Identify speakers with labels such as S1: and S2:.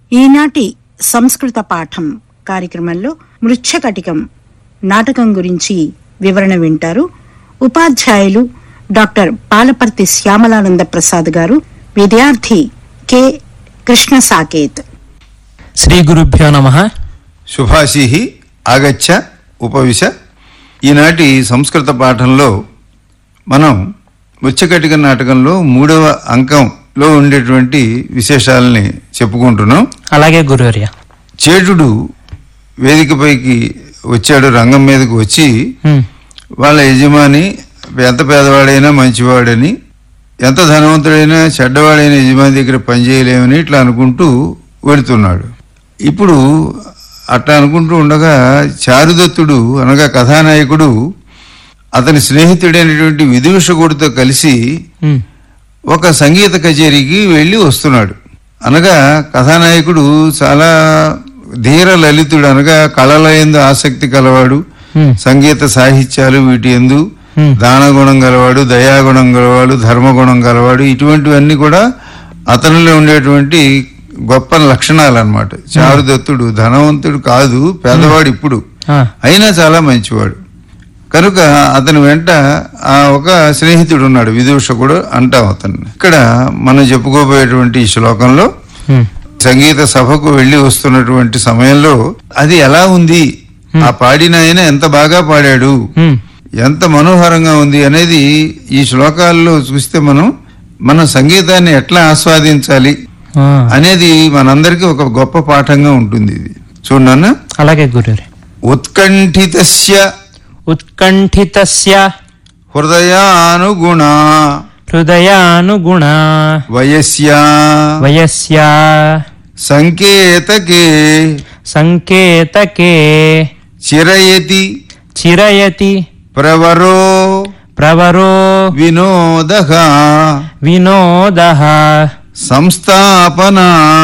S1: ఈనాటి సంస్కృత పాఠం కార్యక్రమంలో మృచ్ఛకటికం నాటకం గురించి వివరణ వింటారు ఉపాధ్యాయులు డాక్టర్ పాలపర్తి శ్యామలానంద ప్రసాద్ గారు విద్యార్థి కె కృష్ణ సాకేత్
S2: శ్రీ గురుభ్యో నమ
S3: శుభాశీ ఆగచ్చ ఉపవిశ ఈనాటి సంస్కృత పాఠంలో మనం ముచ్చకటిక నాటకంలో మూడవ అంకంలో ఉండేటువంటి విశేషాలని చెప్పుకుంటున్నాం
S2: అలాగే గురువర్య
S3: చేటుడు వేదికపైకి వచ్చాడు రంగం మీదకి వచ్చి
S2: హ్మ్.
S3: వాళ్ళ యజమాని ఎంత పేదవాడైనా మంచివాడని ఎంత ధనవంతుడైనా చెడ్డవాడైన యజమాని దగ్గర పనిచేయలేమని ఇట్లా అనుకుంటూ వెళుతున్నాడు ఇప్పుడు అట్లా అనుకుంటూ ఉండగా చారుదత్తుడు అనగా కథానాయకుడు అతని స్నేహితుడైనటువంటి విదూషకుడితో కలిసి
S2: హ్మ్.
S3: ఒక సంగీత కచేరీకి వెళ్ళి వస్తున్నాడు అనగా కథానాయకుడు చాలా ధీర లలితుడు అనగా కళల ఎందు ఆసక్తి కలవాడు
S2: హ్మ్.
S3: సంగీత సాహిత్యాలు వీటి ఎందు
S2: హ్మ్.
S3: దానగుణం గలవాడు దయాగుణం గలవాడు ధర్మగుణం గలవాడు ఇటువంటివన్నీ కూడా అతనిలో ఉండేటువంటి గొప్ప లక్షణాలు అనమాట చారుదత్తుడు ధనవంతుడు కాదు పేదవాడు ఇప్పుడు
S2: ఆ,
S3: అయినా చాలా మంచివాడు కనుక అతని వెంట ఆ ఒక స్నేహితుడు ఉన్నాడు విదూషకుడు అంటాం అతన్ని ఇక్కడ మనం చెప్పుకోబోయేటువంటి ఈ శ్లోకంలో
S2: హ్మ్.
S3: సంగీత సభకు వెళ్లి వస్తున్నటువంటి సమయంలో అది ఎలా ఉంది ఆ పాడిన ఆయన ఎంత బాగా పాడాడు
S2: హ్మ్.
S3: ఎంత మనోహరంగా ఉంది అనేది ఈ శ్లోకాల్లో చూస్తే మనం మన సంగీతాన్ని ఎట్లా ఆస్వాదించాలి
S2: ఆ,
S3: అనేది మనందరికీ ఒక గొప్ప పాఠంగా ఉంటుంది ఇది చూడన్న
S2: అలాగే గురువర్య
S3: ఉత్కంఠితస్య
S2: ఉత్కంఠితస్య
S3: హృదయానుగుణ
S2: హృదయానుగుణ
S3: వయస్యా
S2: వయస్య
S3: సంకేతకే
S2: సంకేతకే
S3: చిరయతి
S2: చిరయతి
S3: ప్రవరో
S2: ప్రవరో
S3: వినోద
S2: వినోద
S3: సంస్థాపన